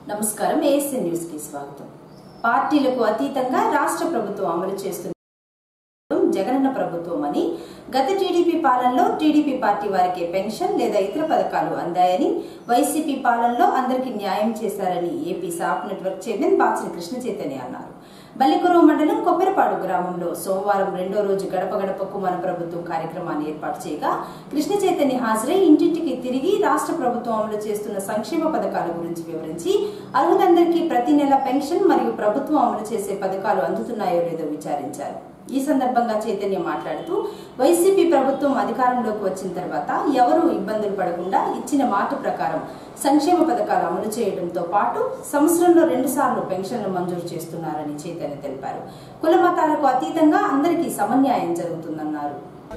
నమస్కారం ASN news కి స్వాగతం పార్టీలకు అతీతంగా రాష్ట్ర ప్రభుత్వం అమలు చేస్తున్న జగనన్న ప్రభుత్వం అని గత టీడీపీ పాలనలో టీడీపీ పార్టీ వారికి పెన్షన్ లేదా ఇతర పథకాలు అందాయని వైసీపీ పాలనలో అందరికీ న్యాయం చేశారని ఏపీ సాఫ్ నెట్వర్క్ చైర్మన్ బాచిన కృష్ణ చైతన్య అన్నారు బల్లికురువు మండలం కొబ్బరిపాడు గ్రామంలో సోమవారం రెండో రోజు గడప గడపకు మన ప్రభుత్వం కార్యక్రమాన్ని ఏర్పాటు చేయగా కృష్ణ చైతన్య హాజరై ఇంటింటికి తిరిగి రాష్ట్ర ప్రభుత్వం అమలు చేస్తున్న సంక్షేమ పథకాల గురించి వివరించి అర్హులందరికీ ప్రతి నెల పెన్షన్ మరియు ప్రభుత్వం అమలు చేసే పథకాలు అందుతున్నాయో లేదో విచారించారు ఈ సందర్భంగా చైతన్య మాట్లాడుతూ వైసీపీ ప్రభుత్వం అధికారంలోకి వచ్చిన తర్వాత ఎవరూ ఇబ్బందులు పడకుండా ఇచ్చిన మాట ప్రకారం సంక్షేమ పథకాలు అమలు చేయడంతో పాటు సంవత్సరంలో రెండు సార్లు పెన్షన్లు మంజూరు చేస్తున్నారని చైతన్య తెలిపారు కుల మతాలకు అతీతంగా అందరికీ సమన్యాయం జరుగుతుందన్నారు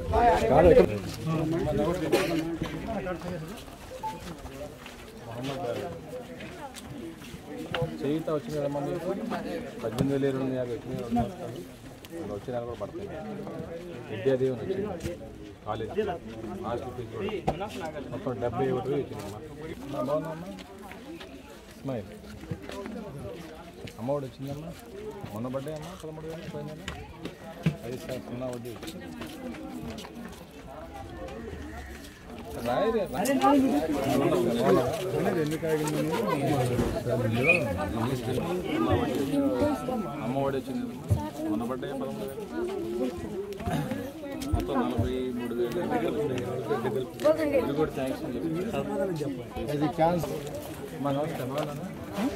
చేయిత వచ్చింది కదా మళ్ళీ పద్దెనిమిది వేల ఇరవై యాభై వచ్చింది కదా వస్తాయి. అలా వచ్చే నెల కూడా పడతాయి విద్యాదేవన్ వచ్చింది కాలేజ్ హాస్టల్ ఫీజు కూడా మొత్తం డెబ్బై ఒకటి వేలు వచ్చిందమ్మా బాగుందమ్మా స్మైల్ అమ్మఒడి వచ్చిందమ్మా మొన్న పడ్డాయి అమ్మా పదమూడు వేలు పోయిన నెల ఐదు సార్ సున్నా వడ్డీ వచ్చింది రాయరే అమ్మఒడి వచ్చింది మొన్న పడ్డాయి పదమూడు వేలు మొత్తం నలభై మూడు వేలు ఇది కూడా థ్యాంక్స్ అని చెప్పి అది క్యాన్సర్ మన తెలవాలన్నా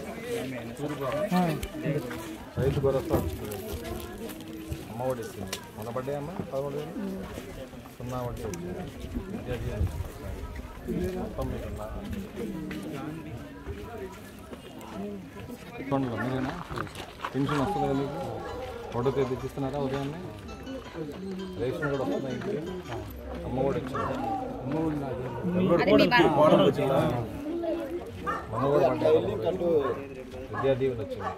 రైతు భరోసా వచ్చింది అమ్మఒడి వచ్చింది మొన్న పడ్డాయి అమ్మ పదమూడు వేలు సున్నా వడ్డీ వచ్చింది విద్యార్థి మొత్తం మీకు అకౌంట్లో మీరేనా పెన్షన్ వస్తుంది కదా మీకు ఒకటో తేదీ ఇస్తున్నారా ఉదయాన్నే రేషన్ కూడా వస్తుందా ఇంటికి అమ్మ కూడా వచ్చింది అమ్మ కూడా మోడల్ వచ్చిందా మొన్న కూడా పడ్డాయి విద్యా దీవెన వచ్చింది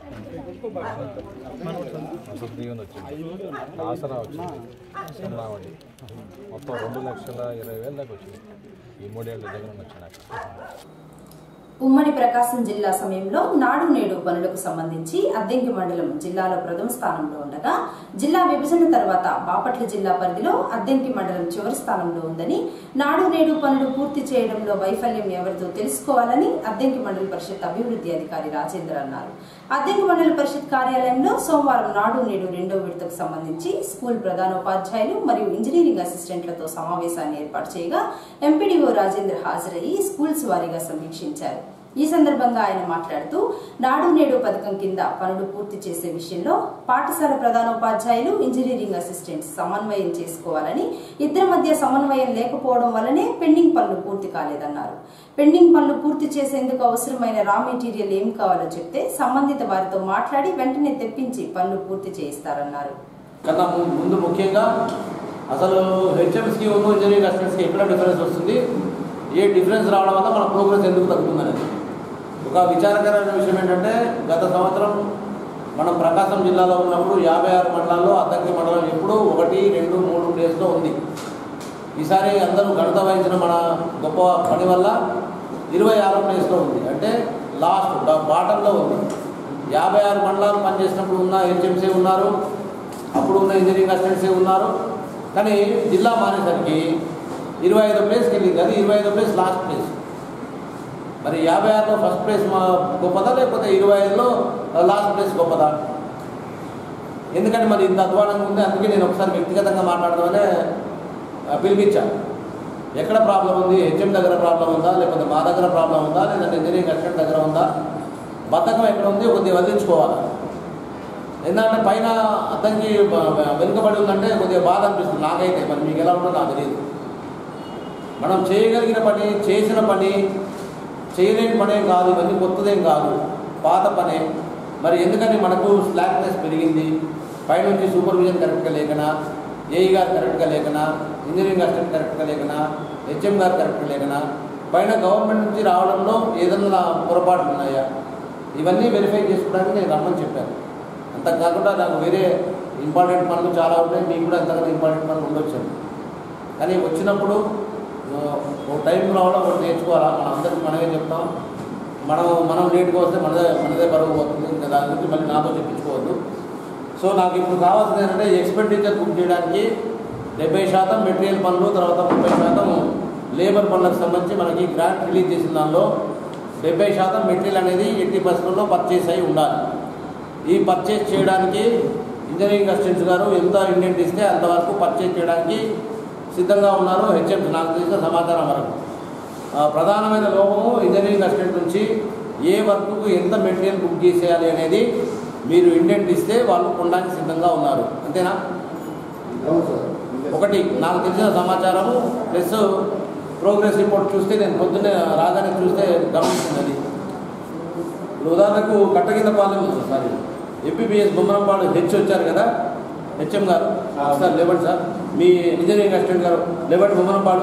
వసతి దీవెన వచ్చింది ఆసరా వచ్చింది సున్నా వడ్డీ మొత్తం రెండు లక్షల ఇరవై వేల దాకా వచ్చింది ఈ మూడేళ్ళ జగన్ వచ్చినాక ఉమ్మడి ప్రకాశం జిల్లా సమయంలో నాడు నేడు పనులకు సంబంధించి అద్దెంకి మండలం జిల్లాలో ప్రథమ స్థానంలో ఉండగా జిల్లా విభజన తర్వాత బాపట్ల జిల్లా పరిధిలో అద్దెంకి మండలం చివరి స్థానంలో ఉందని నాడు నేడు పనులు పూర్తి చేయడంలో వైఫల్యం ఎవరిదో తెలుసుకోవాలని అద్దెంకి మండల పరిషత్ అభివృద్ధి అధికారి రాజేంద్ర అన్నారు అద్దెంకి మండల పరిషత్ కార్యాలయంలో సోమవారం నాడు నేడు రెండో విడతకు సంబంధించి స్కూల్ ప్రధానోపాధ్యాయులు మరియు ఇంజనీరింగ్ అసిస్టెంట్లతో సమావేశాన్ని ఏర్పాటు చేయగా ఎంపీడీఓ రాజేంద్ర హాజరయ్యి స్కూల్స్ వారీగా సమీక్షించారు ఈ సందర్భంగా ఆయన మాట్లాడుతూ నాడు నేడు పథకం కింద పనులు పూర్తి చేసే విషయంలో పాఠశాల ప్రధానోపాధ్యాయులు ఇంజనీరింగ్ అసిస్టెంట్స్ సమన్వయం చేసుకోవాలని ఇద్దరి మధ్య సమన్వయం లేకపోవడం వల్లనే పెండింగ్ పనులు పూర్తి కాలేదన్నారు పెండింగ్ పనులు పూర్తి చేసేందుకు అవసరమైన రా మెటీరియల్ ఏం కావాలో చెప్తే సంబంధిత వారితో మాట్లాడి వెంటనే తెప్పించి పనులు పూర్తి చేయిస్తారన్నారు కన్నా ము- ముందు ముఖ్యంగా అసలు హెచ్ఎంసీ ఉన్న ఇంజనీరింగ్ అసిస్టెంట్స్కి ఎక్కడ డిఫరెన్స్ వస్తుంది ఏ డిఫరెన్స్ రావడం వల్ల మన ప్రోగ్రెస్ ఎందుకు తగ్గుతుందనేది ఒక విచారకరమైన విషయం ఏంటంటే గత సంవత్సరం మనం ప్రకాశం జిల్లాలో ఉన్నప్పుడు యాభై ఆరు మండలాల్లో అద్దంకి మండలం ఎప్పుడూ ఒకటి రెండు మూడు ప్లేస్లో ఉంది ఈసారి అందరూ ఘనత వహించిన మన గొప్ప పని వల్ల ఇరవై ఆరో ప్లేస్లో ఉంది అంటే లాస్ట్ బాటంలో ఉంది యాభై ఆరు మండలాలు పనిచేసినప్పుడు ఉన్న హెచ్ఎంసీ ఉన్నారు అప్పుడు ఉన్న ఇంజనీరింగ్ అసిస్టెంట్సే ఉన్నారు కానీ జిల్లా మారేసరికి ఇరవై ఐదో ప్లేస్కి వెళ్ళింది అది ఇరవై ఐదో ప్లేస్ లాస్ట్ ప్లేస్ మరి యాభై ఆరులో ఫస్ట్ ప్లేస్ మా గొప్పదా లేకపోతే ఇరవై ఐదులో లాస్ట్ ప్లేస్ గొప్పదా ఎందుకంటే మరి ఇంత అధ్వానంగా ఉంది అందుకే నేను ఒకసారి వ్యక్తిగతంగా మాట్లాడదామనే ఆ, పిలిపించాను ఎక్కడ ప్రాబ్లం ఉంది హెచ్ఎం దగ్గర ప్రాబ్లం ఉందా లేకపోతే మా దగ్గర ప్రాబ్లం ఉందా లేదంటే ఇంజనీరింగ్ అసిస్టెంట్ దగ్గర ఉందా బద్ధకం ఎక్కడ ఉంది కొద్దిగా వదిలించుకోవాలి ఎందుకంటే పైన అతనికి బ- బ- వెనుకబడి ఉందంటే కొద్దిగా బాధ అనిపిస్తుంది నాకైతే మరి మీకు ఎలా ఉంటుందో నాకు తెలియదు మనం చేయగలిగిన పని చేసిన పని చేయలేని పనే కాదు ఇవన్నీ కొత్తదేం కాదు పాత పనే మరి ఎందుకని మనకు స్లాక్నెస్ పెరిగింది పైనుంచి సూపర్విజన్ కరెక్ట్గా లేకనా ఏఈ గారు కరెక్ట్గా లేకనా ఇంజనీరింగ్ అసిస్టెంట్ కరెక్ట్గా లేకనా హెచ్ఎం గారు కరెక్ట్గా లేకనా పైన గవర్నమెంట్ నుంచి రావడంలో ఏదన్నా పొరపాట్లు ఉన్నాయా ఇవన్నీ వెరిఫై చేసుకోవడానికి నేను రమ్మని చెప్పాను అంత కాకుండా నాకు వేరే ఇంపార్టెంట్ పనులు చాలా ఉన్నాయి మీకు కూడా అంతకన్నా ఇంపార్టెంట్ పనులు ఉండొచ్చు కానీ వచ్చినప్పుడు ఆ, ఒక టైం రావడం ఒకటి నేర్చుకోవాలా మనం అందరికి మనమే చెప్తాం మనం మనం లేట్గా వస్తే మనదే మనదే బరువు పోతుంది ఇంకా దాని గురించి మళ్ళీ నాతో చెప్పించుకోవద్దు సో నాకు ఇప్పుడు కావాల్సింది ఏంటంటే ఎక్స్పెండిచర్ బుక్ చేయడానికి డెబ్బై శాతం మెటీరియల్ పనులు తర్వాత ముప్పై శాతం లేబర్ పనులకు సంబంధించి మనకి గ్రాంట్ రిలీజ్ చేసిన దానిలో డెబ్బై శాతం మెటీరియల్ అనేది ఎట్టి పరిస్థితుల్లో పర్చేస్ అయి ఉండాలి ఈ పర్చేస్ చేయడానికి ఇంజనీరింగ్ అసిస్టెంట్స్ గారు ఎంత ఇండెంట్ ఇస్తే అంతవరకు పర్చేస్ చేయడానికి సిద్ధంగా ఉన్నారు హెచ్ఎం నాకు తెలిసిన సమాచారం వరకు ఆ, ప్రధానమైన లోపము ఇంజనీరింగ్ అసిస్టెంట్ నుంచి ఏ వర్క్కు ఎంత మెటీరియల్ బుక్ చేసేయాలి అనేది మీరు ఇండెంట్ ఇస్తే వాళ్ళు కొనడానికి సిద్ధంగా ఉన్నారు అంతేనా ఒకటి నాకు తెలిసిన సమాచారము ప్లస్ ప్రోగ్రెస్ రిపోర్ట్ చూస్తే నేను పొద్దున్నే రాగానే చూస్తే గమనిస్తుంది అది ఇప్పుడు ఉదాహరణకు Kattaginapalem sorry MPBS Bommarampadu H వచ్చారు కదా హెచ్ఎం గారు సార్ లేవండి సార్ మీ ఇంజనీరింగ్ అసిస్టెంట్ గారు లేవండి బొమ్మరంపాడు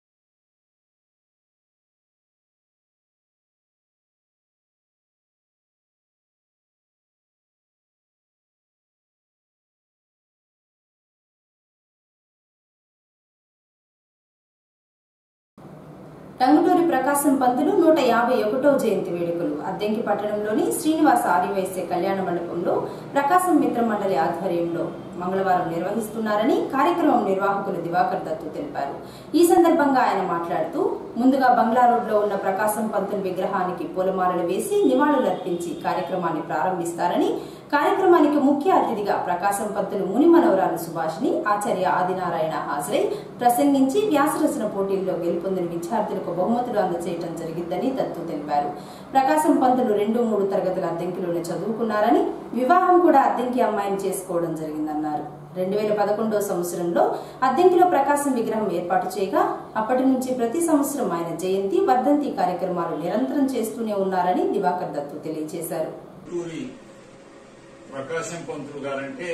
టంగుటూరి ప్రకాశం పంతులు నూట యాభై ఒకటో జయంతి వేడుకలు అద్దెంకి పట్టణంలోని శ్రీనివాస ఆర్యవైశ్య కళ్యాణ మండపంలో ప్రకాశం మిత్ర మండలి ఆధ్వర్యంలో మంగళవారం నిర్వహిస్తున్నారని కార్యక్రమం నిర్వాహకులు దివాకర్ దత్తు తెలిపారు ఈ సందర్భంగా ఆయన మాట్లాడుతూ ముందుగా బంగ్లా రోడ్లో ఉన్న ప్రకాశం పంతులు విగ్రహానికి పూలమాలలు వేసి నివాళులర్పించి కార్యక్రమాన్ని ప్రారంభిస్తారని కార్యక్రమానికి ముఖ్య అతిథిగా ప్రకాశం పంతులు ముని మనవరాలు సుభాష్ని ఆచార్య ఆదినారాయణ హాజరై ప్రసంగించి వ్యాసరచన పోటీల్లో గెలుపొందిన విద్యార్థులకు బహుమతులు అందజేయడం జరిగిందని దత్తు తెలిపారు ప్రకాశం పంతులు రెండు మూడు తరగతుల అద్దెంకిలోనే చదువుకున్నారని వివాహం కూడా అద్దెంకి అమ్మాయిని చేసుకోవడం జరిగిందన్నారు రెండు వేల పదకొండో సంవత్సరంలో అద్దెంకిలో ప్రకాశం విగ్రహం ఏర్పాటు చేయగా అప్పటి నుంచి ప్రతి సంవత్సరం ఆయన జయంతి వర్ధంతి కార్యక్రమాలు నిరంతరం చేస్తూనే ఉన్నారని దివాకర్ దత్తు తెలియజేశారు టూరి ప్రకాశం పంతులు గారంటే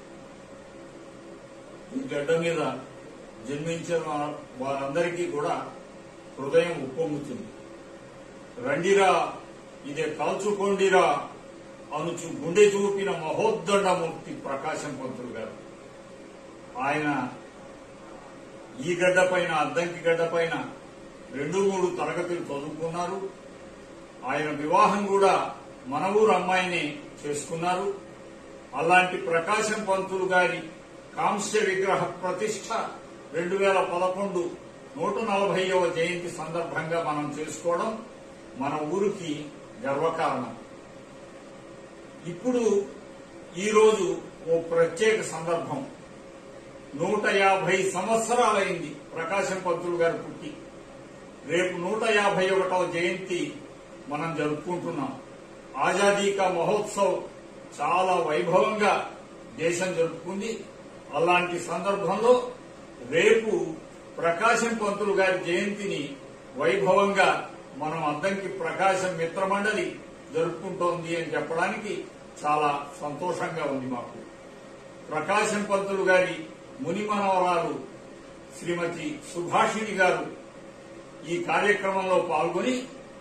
ఈ గడ్డ మీద జన్మించిన వా- వారందరికీ కూడా హృదయం ఉప్పొంగుతుంది రండిరా ఇదే కాల్చుకోండిరా అనుచు గుండె చూపిన మహోద్దండమూర్తి ప్రకాశం పంతులు గారు ఆయన ఈ గడ్డ పైన అద్దంకి గడ్డ పైన రెండు మూడు తరగతులు చదువుకున్నారు ఆయన వివాహం కూడా మన ఊరు అమ్మాయిని చేసుకున్నారు అలాంటి ప్రకాశం పంతులు గారి కాంస్య విగ్రహ ప్రతిష్ట రెండు వేల పదకొండు నూట నలభైవ జయంతి సందర్భంగా మనం చేసుకోవడం మన ఊరికి గర్వకారణం ఇప్పుడు ఈరోజు ఓ ప్రత్యేక సందర్భం నూట యాభై సంవత్సరాలైంది ప్రకాశం పంతులు గారు పుట్టి రేపు నూట యాభై ఒకటవ జయంతి మనం జరుపుకుంటున్నాం ఆజాదీ కా మహోత్సవ్ చాలా వైభవంగా దేశం జరుపుకుంది అలాంటి సందర్భంలో రేపు ప్రకాశం పంతులు గారి జయంతిని వైభవంగా మనం అద్దంకి ప్రకాశం మిత్రమండలి జరుపుకుంటోంది అని చెప్పడానికి చాలా సంతోషంగా ఉంది మాకు ప్రకాశం పంతులు గారి ముని మనవరాలు శ్రీమతి సుభాషిణి గారు ఈ కార్యక్రమంలో పాల్గొని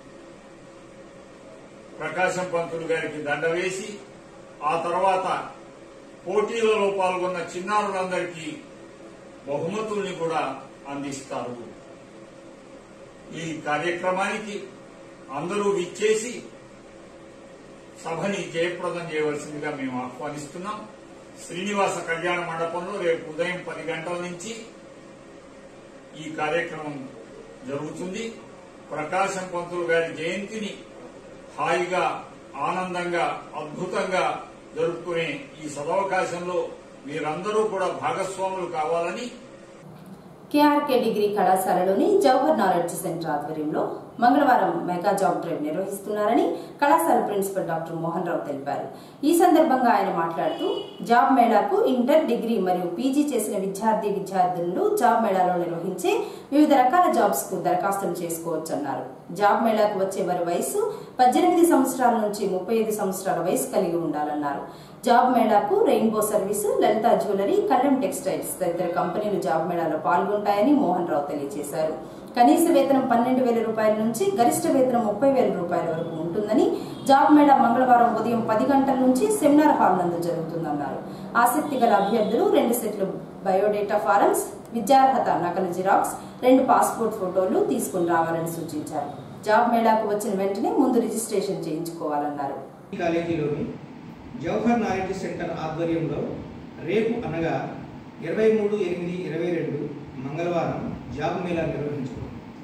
ప్రకాశం పంతులు గారికి దండ వేసి ఆ తర్వాత పోటీలలో పాల్గొన్న చిన్నారులందరికీ బహుమతుల్ని కూడా అందిస్తారు ఈ కార్యక్రమానికి అందరూ విచ్చేసి సభని జయప్రదం చేయవలసిందిగా మేము ఆహ్వానిస్తున్నాం శ్రీనివాస కళ్యాణ మండపంలో రేపు ఉదయం పది గంటల నుంచి ఈ కార్యక్రమం జరుగుతుంది ప్రకాశం పంతులు గారి జయంతిని హాయిగా ఆనందంగా అద్భుతంగా జరుపుకునే ఈ సదవకాశంలో మీరందరూ కూడా భాగస్వాములు కావాలని కేఆర్కే డిగ్రీ కళాశాలలోని జవహర్ నాలెడ్జ్ సెంటర్ ఆధ్వర్యంలో మంగళవారం మెగా జాబ్ డ్రైవ్ నిర్వహిస్తున్నారని కళాశాల ప్రిన్సిపల్ డాక్టర్ మోహన్ రావు తెలిపారు ఈ సందర్భంగా ఆయన మాట్లాడుతూ జాబ్ మేళాకు ఇంటర్ డిగ్రీ మరియు పీజీ చేసిన విద్యార్థి విద్యార్థులను జాబ్ మేళాలో నిర్వహించే వివిధ రకాల జాబ్స్ కు దరఖాస్తులు చేసుకోవచ్చన్నారు జాబ్ మేళాకు వచ్చే వారి వయసు పద్దెనిమిది సంవత్సరాల నుంచి ముప్పై ఐదు సంవత్సరాల వయసు కలిగి ఉండాలన్నారు జాబ్ మేళాకు rainbow service Lalitha jewellery Kalyan textiles తదితర కంపెనీలు జాబ్ మేళాలో పాల్గొంటాయని మోహన్ రావు తెలియజేశారు కనీస వేతనం పన్నెండు వేల రూపాయల నుంచి గరిష్ట వేతనం ముప్పై వేల రూపాయల వరకు ఉంటుందని జాబ్ మేళా మంగళవారం ఉదయం పది గంటల నుంచి సెమినార్ హాల్ నందు జరుగుతుందన్నారు ఆసక్తి గల అభ్యర్థులు రెండు సెట్లు బయోడేటా ఫారమ్స్ విద్యార్హత నకలు జిరాక్స్ రెండు పాస్పోర్ట్ ఫోటోలు తీసుకుని రావాలని సూచించారు జాబ్ మేళాకు వచ్చిన వెంటనే ముందు రిజిస్ట్రేషన్ చేయించుకోవాలన్నారు ఈ కాలేజీలోని జవహర్ నాలెడ్జ్ సెంటర్ ఆధ్వర్యంలో రేపు అనగా ఇరవై మూడు ఎనిమిది ఇరవై రెండు మంగళవారం జాబ్ మేళా నిర్వహించుకుంది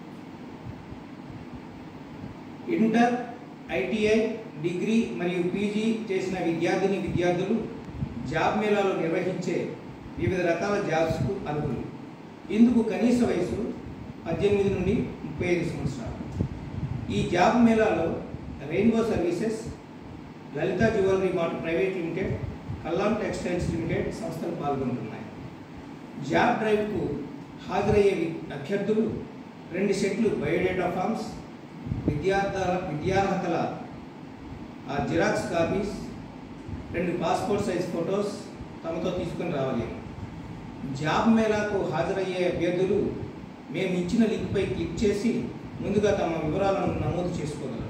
ఇంటర్ ఐటీఐ డిగ్రీ మరియు పీజీ చేసిన విద్యార్థిని విద్యార్థులు జాబ్ మేళాలో నిర్వహించే వివిధ రకాల జాబ్స్కు అర్హులు ఇందుకు కనీస వయసు పద్దెనిమిది నుండి ముప్పై ఐదు సంవత్సరాలు ఈ జాబ్ మేళాలో rainbow services Lalitha jewellery mart private limited Kallam textiles limited సంస్థలు పాల్గొంటున్నాయి జాబ్ డ్రైవ్కు హాజరయ్యే వి- అభ్యర్థులు రెండు సెట్లు బయోడేటా ఫామ్స్ విద్యార్థుల విద్యార్హతల ఆ జిరాక్స్ కాపీస్ రెండు పాస్పోర్ట్ సైజ్ ఫొటోస్ తమతో తీసుకొని రావాలి జాబ్ మేళాకు హాజరయ్యే అభ్యర్థులు మేము ఇచ్చిన లింక్పై క్లిక్ చేసి ముందుగా తమ వివరాలను నమోదు చేసుకోగలరు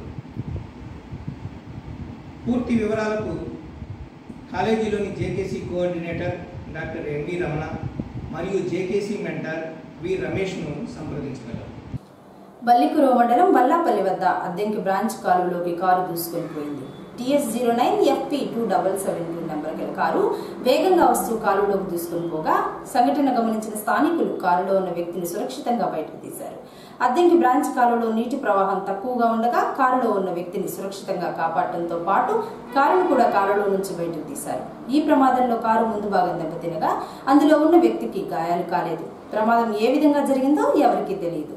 పూర్తి వివరాలకు కాలేజీలోని JKC coordinator doctor MV Ramana మరియు జేకేసీ మెంటర్ వి రమేష్ను సంప్రదించగలరు బల్లికురో మండలం వల్లాపల్లి వద్ద అద్దెంకి బ్రాంచ్ కాలువలోకి కారు దూసుకొని పోయింది TS zero nine FP two double seven two number గల కారు వేగంగా వస్తూ కాలువలోకి దూసుకొని పోగా సంఘటన గమనించిన స్థానికులు కారులో ఉన్న వ్యక్తిని సురక్షితంగా బయటకు తీశారు అద్దెంకి బ్రాంచ్ కాలువలో నీటి ప్రవాహం తక్కువగా ఉండగా కారులో ఉన్న వ్యక్తిని సురక్షితంగా కాపాడటంతో పాటు కారును కూడా కారులో నుంచి బయటకు తీశారు ఈ ప్రమాదంలో కారు ముందు భాగం దెబ్బతినగా అందులో ఉన్న వ్యక్తికి గాయాలు కాలేదు ప్రమాదం ఏ విధంగా జరిగిందో ఎవరికీ తెలియదు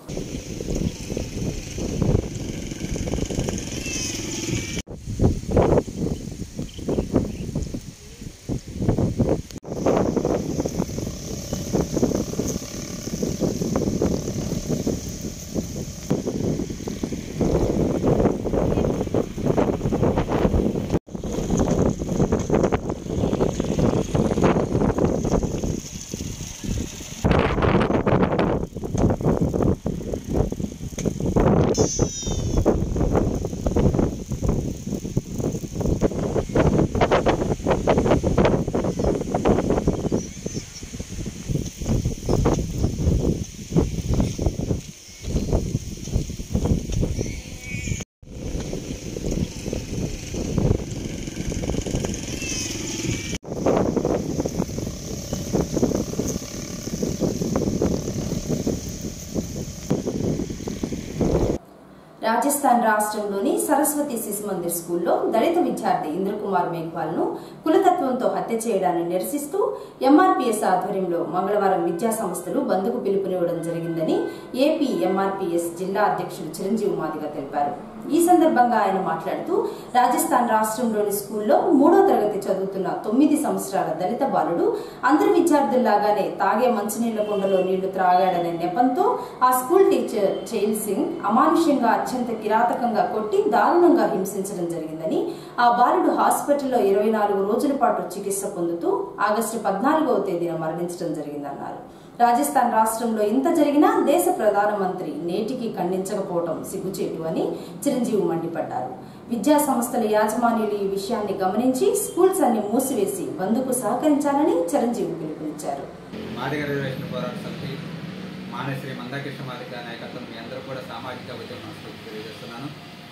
రాజస్థాన్ రాష్ట్రంలోని సరస్వతి శిశు మందిర్ స్కూల్లో దళిత విద్యార్థి ఇంద్రకుమార్ మేఘ్వాల్ ను కులతత్వంతో హత్య చేయడాన్ని నిరసిస్తూ ఎంఆర్పీఎస్ ఆధ్వర్యంలో మంగళవారం విద్యా సంస్థలు బంద్కు పిలుపునివ్వడం జరిగిందని ఏపీ ఎంఆర్పీఎస్ జిల్లా అధ్యక్షుడు చిరంజీవి మాదిగ తెలిపారు ఈ సందర్భంగా ఆయన మాట్లాడుతూ రాజస్థాన్ రాష్ట్రంలోని స్కూల్లో మూడో తరగతి చదువుతున్న తొమ్మిది సంవత్సరాల దళిత బాలుడు అందరి విద్యార్థుల్లాగానే తాగే మంచినీళ్ల కుండలో నీళ్లు త్రాగాడనే నెపంతో ఆ స్కూల్ టీచర్ చైల్ సింగ్ అమానుష్యంగా అత్యంత కిరాతకంగా కొట్టి దారుణంగా హింసించడం జరిగిందని ఆ బాలుడు హాస్పిటల్లో ఇరవై నాలుగు రోజుల పాటు చికిత్స పొందుతూ ఆగస్టు పద్నాలుగవ తేదీన మరణించడం జరిగిందన్నారు రాజస్థాన్ రాష్ట్రంలో ఇంత జరిగినా దేశ ప్రధానమంత్రి నేటికి ఖండించకపోవడం సిగ్గుచేటు అని చిరంజీవి మండిపడ్డారు విద్యా సంస్థల యాజమాన్యులు ఈ విషయాన్ని గమనించి స్కూల్స్ అన్ని మూసివేసి బంద్కు సహకరించాలని చిరంజీవి పిలుపునిచ్చారు మాదిగ రిజర్వేషన్ పోరాట సమితి మానశ్రీ మందాకృష్ణ మాదిగ నాయకత్వం మీ అందరూ కూడా సామాజిక ఉద్యమం తెలియజేస్తున్నాను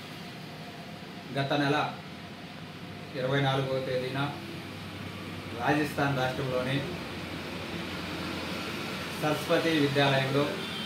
గత నెల ఇరవై నాలుగవ తేదీన రాజస్థాన్ రాష్ట్రంలోని సరస్వతి విద్యాలయంలో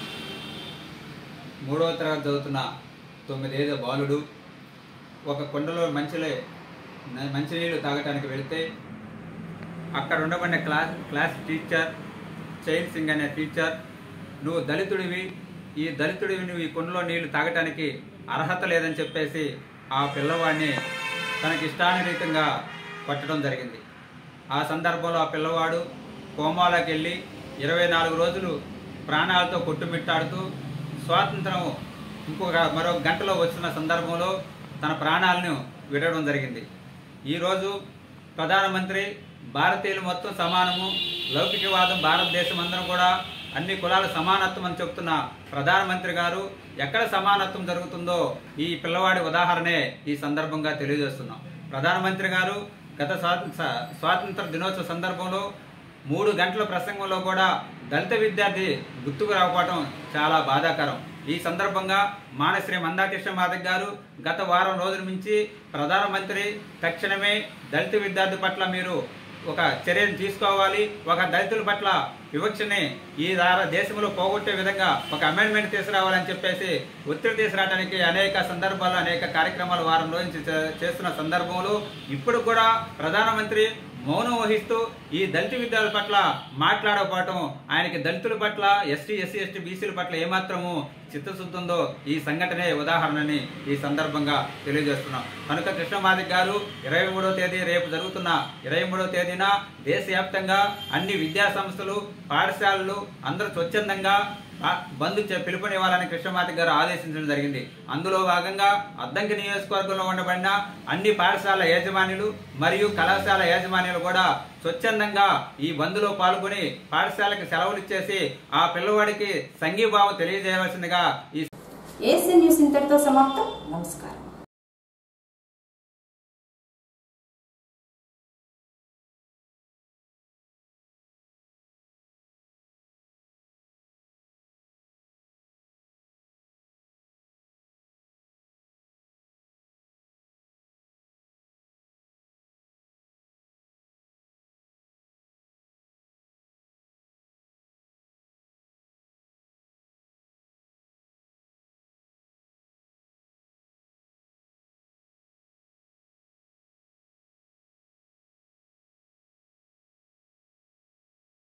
మూడవ తరగతి చదువుతున్న తొమ్మిదేళ్ల బాలుడు ఒక కొండలో మంచిలే మంచినీళ్ళు తాగటానికి వెళితే అక్కడ ఉండబడిన class class teacher Chain Singh అనే టీచర్ నువ్వు దళితుడివి ఈ దళితుడివి నువ్వు ఈ కుండలో నీళ్లు తాగటానికి అర్హత లేదని చెప్పేసి ఆ పిల్లవాడిని తనకి ఇష్టానురీతంగా కొట్టడం జరిగింది ఆ సందర్భంలో ఆ పిల్లవాడు కోమాలోకి వెళ్ళి ఇరవై నాలుగు రోజులు ప్రాణాలతో కొట్టుమిట్టాడుతూ స్వాతంత్రం ఇంకొక మరో గంటలో వచ్చిన సందర్భంలో తన ప్రాణాలను విడవడం జరిగింది ఈరోజు ప్రధానమంత్రి భారతీయులు మొత్తం సమానము లౌకికవాదం భారతదేశం అందరం కూడా అన్ని కులాల సమానత్వం అని చెప్తున్న ప్రధానమంత్రి గారు ఎక్కడ సమానత్వం జరుగుతుందో ఈ పిల్లవాడి ఉదాహరణే ఈ సందర్భంగా తెలియజేస్తున్నాం ప్రధానమంత్రి గారు గత స్వా- స- స్వాతంత్ర దినోత్సవ సందర్భంలో మూడు గంటల ప్రసంగంలో కూడా దళిత విద్యార్థి గుర్తుకు రాకపోవడం చాలా బాధాకరం ఈ సందర్భంగా మానశ్రీ మందాకృష్ణ మాధవ్ గారు గత వారం రోజుల నుంచి ప్రధానమంత్రి తక్షణమే దళిత విద్యార్థి పట్ల మీరు ఒక చర్యను తీసుకోవాలి ఒక దళితుల పట్ల వివక్షని ఈ దార దేశంలో పోగొట్టే విధంగా ఒక అమెండ్మెంట్ తీసుకురావాలని చెప్పేసి ఒత్తిడి తీసుకురావడానికి అనేక సందర్భాలు అనేక కార్యక్రమాలు వారం రోజు నుంచి చే- చేస్తున్న సందర్భంలో ఇప్పుడు కూడా ప్రధానమంత్రి మౌనం వహిస్తూ ఈ దళిత విద్యార్థుల పట్ల మాట్లాడకపోవటం ఆయనకి దళితుల పట్ల ఎస్టీ ఎస్సీ ఎస్టీ బీసీల పట్ల ఏమాత్రము చిత్తశుద్ధి ఉందో ఈ సంఘటనే ఉదాహరణని ఈ సందర్భంగా తెలియజేస్తున్నాం కనుక కృష్ణమాదిక్ గారు ఇరవై మూడో తేదీ రేపు జరుగుతున్న ఇరవై మూడో తేదీన దేశవ్యాప్తంగా అన్ని విద్యా సంస్థలు పాఠశాలలు అందరూ స్వచ్ఛందంగా ఆ బంద్ చే- పిలుపునివ్వాలని కృష్ణమాతి గారు ఆదేశించడం జరిగింది అందులో భాగంగా అద్దంకి నియోజకవర్గంలో ఉండబడిన అన్ని పాఠశాల యాజమాన్యులు మరియు కళాశాల యాజమాన్యులు కూడా స్వచ్ఛందంగా ఈ బంద్లో పాల్గొని పాఠశాలకు సెలవులు ఇచ్చేసి ఆ పిల్లవాడికి సంఘీభావం తెలియజేయవలసిందిగా ఈ ఏసీ న్యూస్ ఇంతటితో సమాప్తం నమస్కారం